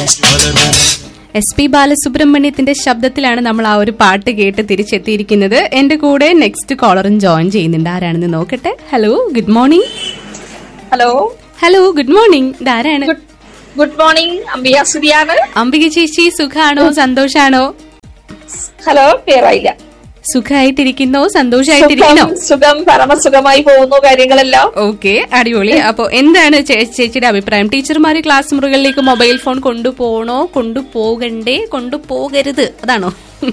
വളർവന S P ബാലസുബ്രഹ്മണ്യത്തിന്റെ ശബ്ദത്തിലാണ് നമ്മൾ ആ ഒരു പാട്ട് കേട്ട് തിരിച്ചെത്തിയിരിക്കുന്നത് എന്റെ കൂടെ നെക്സ്റ്റ് കോളറും ജോയിൻ ചെയ്യുന്നുണ്ട് ആരാണെന്ന് നോക്കട്ടെ hello good morning hello hello good morning ഇതാരാണ് ഗുഡ് ഗുഡ് മോർണിംഗ് അംബിയ സുരിയാണ് അംബിക ചേച്ചി സുഖാണോ സന്തോഷാണോ ഹലോ പേരായില്ല സുഖമായിട്ടിരിക്കുന്നോ സന്തോഷായിട്ടിരിക്കുന്നോ സുഖം സുഖം പരമസുഖമായി പോകുന്നു കാര്യങ്ങളെല്ലാം ഓക്കെ അടിപൊളി അപ്പൊ എന്താണ് ചേ- ചേച്ചിയുടെ അഭിപ്രായം ടീച്ചർമാര് ക്ലാസ് മുറികളിലേക്ക് മൊബൈൽ ഫോൺ കൊണ്ടുപോകണോ കൊണ്ടുപോകണ്ടേ കൊണ്ടുപോകരുത് അതാണോ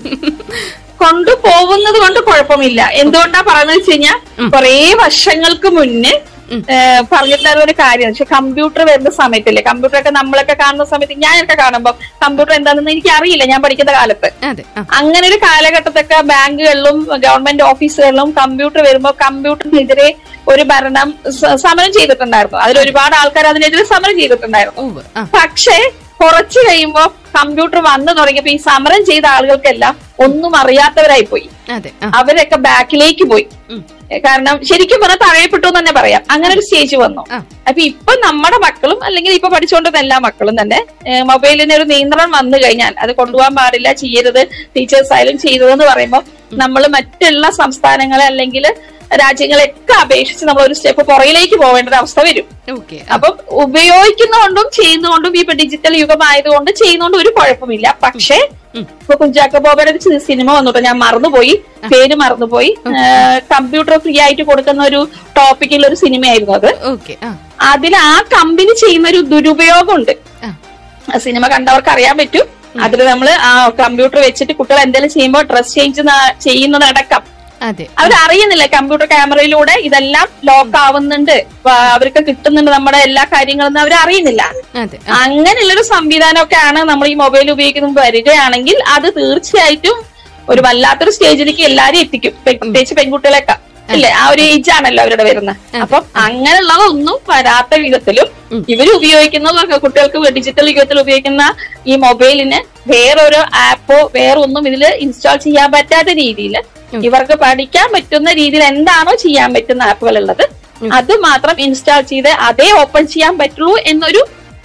കൊണ്ടുപോകുന്നത് കൊണ്ട് കുഴപ്പമില്ല എന്തുകൊണ്ടാ പറയുന്നത് വെച്ച് കഴിഞ്ഞാൽ കുറേ വർഷങ്ങൾക്ക് മുന്നേ ഏഹ്, പറഞ്ഞിട്ടുള്ള ഒരു കാര്യം പക്ഷെ കമ്പ്യൂട്ടർ വരുന്ന സമയത്തില്ലേ കമ്പ്യൂട്ടർ ഒക്കെ നമ്മളൊക്കെ കാണുന്ന സമയത്ത് ഞാനൊക്കെ കാണുമ്പോൾ കമ്പ്യൂട്ടർ എന്താണെന്ന് എനിക്ക് അറിയില്ല ഞാൻ പഠിക്കുന്ന കാലത്ത് അതെ ആ അങ്ങനെ ഒരു കാലഘട്ടത്തൊക്കെ ബാങ്കുകളിലും ഗവൺമെന്റ് ഓഫീസുകളിലും കമ്പ്യൂട്ടർ വരുമ്പോൾ കമ്പ്യൂട്ടറിനെതിരെ ഒരു ഭരണം സ- സമരം ചെയ്തിട്ടുണ്ടായിരുന്നു അതിൽ ഒരുപാട് ആൾക്കാർ അതിനെതിരെ സമരം ചെയ്തിട്ടുണ്ടായിരുന്നു ഉവ്വ്, ആ പക്ഷേ കുറച്ച് കഴിയുമ്പോ കമ്പ്യൂട്ടർ വന്നു തുടങ്ങിയപ്പോ ഈ സമരം ചെയ്ത ആളുകൾക്കെല്ലാം ഒന്നും അറിയാത്തവരായി പോയി അതെ ആ അവരൊക്കെ ബാക്കിലേക്ക് പോയി ഉം. കാരണം ശരിക്കും പറഞ്ഞാൽ തഴയപ്പെട്ടു എന്ന് തന്നെ പറയാം അങ്ങനെ ഒരു സ്റ്റേജ് വന്നു ആ. അപ്പൊ ഇപ്പൊ നമ്മുടെ മക്കളും അല്ലെങ്കിൽ ഇപ്പൊ പഠിച്ചുകൊണ്ടിരുന്ന എല്ലാ മക്കളും തന്നെ ഏഹ്, മൊബൈലിന് ഒരു നിയന്ത്രണം വന്നു കഴിഞ്ഞാൽ അത് കൊണ്ടുപോകാൻ പാടില്ല ചെയ്യരുത് ടീച്ചേഴ്സ് ആയാലും ചെയ്തതെന്ന് പറയുമ്പോൾ നമ്മൾ മറ്റുള്ള സംസ്ഥാനങ്ങളെ അല്ലെങ്കിൽ രാജ്യങ്ങളെയൊക്കെ അപേക്ഷിച്ച് നമ്മൾ ഒരു സ്റ്റെപ്പ് പുറകിലേക്ക് പോകേണ്ട ഒരു അവസ്ഥ വരും ഓക്കെ അപ്പം ഉപയോഗിക്കുന്നതുകൊണ്ടും ചെയ്യുന്നതുകൊണ്ടും ഈ ഡിജിറ്റൽ യുഗമായതുകൊണ്ട് ചെയ്യുന്നതുകൊണ്ട് ഒരു കുഴപ്പമില്ല പക്ഷേ ഇപ്പൊ കുഞ്ചാക്ക ബോബയുടെ ഒരു ചി- സിനിമ വന്നിട്ട് ഞാൻ മറന്നുപോയി പേര് മറന്നുപോയി കമ്പ്യൂട്ടർ ഫ്രീ ആയിട്ട് കൊടുക്കുന്ന ഒരു ടോപ്പിക്കുള്ള ഒരു സിനിമയായിരുന്നു അത് ഓക്കെ ആ അതിൽ ആ കമ്പനി ചെയ്യുന്ന ഒരു ദുരുപയോഗമുണ്ട് ആ ആ സിനിമ കണ്ടവർക്ക് അറിയാൻ പറ്റും അതിൽ നമ്മൾ ആ കമ്പ്യൂട്ടർ വെച്ചിട്ട് കുട്ടികൾ എന്തെങ്കിലും ചെയ്യുമ്പോൾ ഡ്രസ് ചേഞ്ച് ചെയ്യുന്നതടക്കം അതെ അവരറിയുന്നില്ല കമ്പ്യൂട്ടർ ക്യാമറയിലൂടെ ഇതെല്ലാം ലോക്ക് ആവുന്നുണ്ട് വ- അവർക്ക് കിട്ടുന്നുണ്ട് നമ്മുടെ എല്ലാ കാര്യങ്ങളും അവർ അറിയുന്നില്ല അതെ അങ്ങനെയുള്ളൊരു സംവിധാനമൊക്കെയാണ് നമ്മൾ ഈ മൊബൈൽ ഉപയോഗിക്കുന്ന വരികയാണെങ്കിൽ അത് തീർച്ചയായിട്ടും ഒരു വല്ലാത്തൊരു സ്റ്റേജിലേക്ക് എല്ലാരും എത്തിക്കും പെ- പ്രത്യേകിച്ച് പെൺകുട്ടികളൊക്കെ ഇല്ലേ ആ ഒരു ഏജ് ആണല്ലോ അവരുടെ വരുന്നത് അപ്പം അങ്ങനെയുള്ളതൊന്നും വരാത്ത വിധത്തിലും ഇവർ ഉപയോഗിക്കുന്ന കുട്ടികൾക്ക് ഡിജിറ്റൽ യുഗത്തിൽ ഉപയോഗിക്കുന്ന ഈ മൊബൈലിന് വേറൊരു ആപ്പോ വേറൊന്നും ഇതിൽ ഇൻസ്റ്റാൾ ചെയ്യാൻ പറ്റാത്ത രീതിയിൽ ഇവർക്ക് പഠിക്കാൻ പറ്റുന്ന രീതിയിൽ എന്താണോ ചെയ്യാൻ പറ്റുന്ന ആപ്പുകൾ ഉള്ളത് അത് മാത്രം ഇൻസ്റ്റാൾ ചെയ്ത് അതേ ഓപ്പൺ ചെയ്യാൻ പറ്റുള്ളൂ എന്നൊരു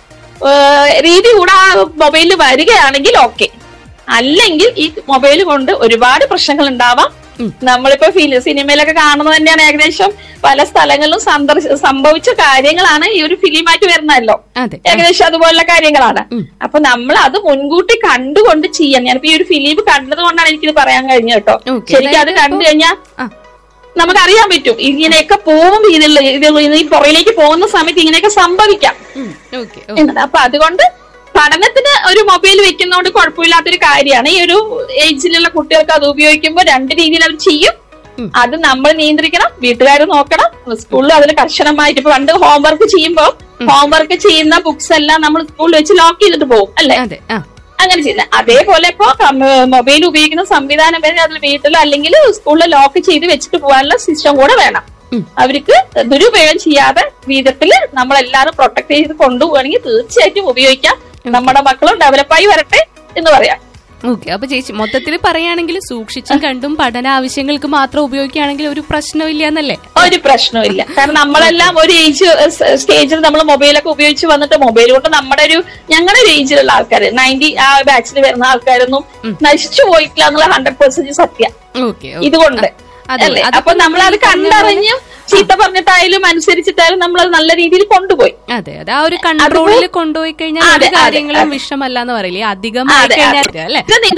ഏഹ് രീതി കൂടെ ആ മൊബൈലിൽ വരികയാണെങ്കിൽ ഓക്കെ അല്ലെങ്കിൽ ഈ മൊബൈൽ കൊണ്ട് ഒരുപാട് പ്രശ്നങ്ങൾ ഉണ്ടാവാം നമ്മളിപ്പോ ഫിലിം സിനിമയിലൊക്കെ കാണുന്നത് തന്നെയാണ് ഏകദേശം പല സ്ഥലങ്ങളിലും സന്ദർശ സംഭവിച്ച കാര്യങ്ങളാണ് ഈ ഒരു ഫിലിമായിട്ട് വരുന്നതല്ലോ അതെ ഏകദേശം അതുപോലുള്ള കാര്യങ്ങളാണ് അപ്പൊ നമ്മൾ അത് മുൻകൂട്ടി കണ്ടുകൊണ്ട് ചെയ്യാൻ ഞാനിപ്പോ ഈ ഒരു ഫിലിം കണ്ടത് കൊണ്ടാണ് എനിക്കിത് പറയാൻ കഴിഞ്ഞത് കേട്ടോ Okay. ശരിക്കും അത് കണ്ടു കഴിഞ്ഞാൽ ആ നമുക്കറിയാൻ പറ്റും ഇങ്ങനെയൊക്കെ പോകും ഇതിലുള്ള ഇത് ഈ പുറയിലേക്ക് പോകുന്ന സമയത്ത് ഇങ്ങനെയൊക്കെ സംഭവിക്കാം ഓക്കെ എന്നത് അപ്പൊ അതുകൊണ്ട് പഠനത്തിന് ഒരു മൊബൈൽ വെക്കുന്നതുകൊണ്ട് കുഴപ്പമില്ലാത്തൊരു കാര്യമാണ് ഈ ഒരു ഏജിലുള്ള കുട്ടികൾക്ക് അത് ഉപയോഗിക്കുമ്പോൾ രണ്ട് രീതിയിൽ അവർ ചെയ്യും അത് നമ്മൾ നിയന്ത്രിക്കണം വീട്ടുകാർ നോക്കണം സ്കൂളിൽ അതിൽ കർശനമായിട്ട് ഇപ്പൊ പണ്ട് ഹോംവർക്ക് ചെയ്യുമ്പോൾ ഹോംവർക്ക് ചെയ്യുന്ന ബുക്സ് എല്ലാം നമ്മൾ സ്കൂളിൽ വെച്ച് ലോക്ക് ചെയ്തിട്ട് പോകും അല്ലെ അതെ ആ അങ്ങനെ ചെയ്യുന്നത് അതേപോലെ ഇപ്പോ മൊബൈൽ ഉപയോഗിക്കുന്ന സംവിധാനം വരെ അതിൽ വീട്ടിൽ അല്ലെങ്കിൽ സ്കൂളിൽ ലോക്ക് ചെയ്ത് വെച്ചിട്ട് പോകാനുള്ള സിസ്റ്റം കൂടെ വേണം അവർക്ക് ദുരുപയോഗം ചെയ്യാതെ വിധത്തിൽ നമ്മൾ എല്ലാവരും പ്രൊട്ടക്ട് ചെയ്ത് കൊണ്ടുപോവുകയാണെങ്കിൽ തീർച്ചയായിട്ടും ഉപയോഗിക്കാം നമ്മുടെ മക്കളും ഡെവലപ്പായി വരട്ടെ എന്ന് പറയാം ഓക്കെ അപ്പൊ ചേച്ചി മൊത്തത്തിൽ പറയുകയാണെങ്കിൽ സൂക്ഷിച്ചും കണ്ടും പഠന ആവശ്യങ്ങൾക്ക് മാത്രം ഉപയോഗിക്കുകയാണെങ്കിൽ ഒരു പ്രശ്നമില്ല എന്നല്ലേ ഒരു പ്രശ്നമില്ല കാരണം നമ്മളെല്ലാം ഒരു ഏജ് സ്റ്റേജിൽ നമ്മൾ മൊബൈലൊക്കെ ഉപയോഗിച്ച് വന്നിട്ട് മൊബൈൽ കൊണ്ട് നമ്മുടെ ഒരു ഞങ്ങളുടെ ഒരു ഏജിലുള്ള ആൾക്കാർ നയൻറ്റി ആ ബാച്ചിൽ വരുന്ന ആൾക്കാരൊന്നും നശിച്ചു പോയിട്ടില്ല എന്നുള്ള ഹൺഡ്രഡ് പെർസെന്റ് സത്യം ഓക്കെ ഇതുകൊണ്ട് അതെ, അല്ലേ അതിപ്പോ അപ്പൊ നമ്മൾ അത് നമ്മൾ ഈ പറഞ്ഞ കണ്ടറിഞ്ഞും ചീത്ത പറഞ്ഞിട്ടായാലും അനുസരിച്ചിട്ടായാലും നമ്മൾ അത് നല്ല രീതിയിൽ കൊണ്ടുപോയി അതെ അതെ ആ ഒരു കൺട്രോളിൽ കൊണ്ടുപോയി കഴിഞ്ഞാൽ അതെ, ഒരു അതെ, കാര്യങ്ങളും അതെ. വിഷമല്ല എന്ന് പറയില്ലേ അധികമായി അതെ, കഴിഞ്ഞാൽ അതെ. അല്ലേ ഇത്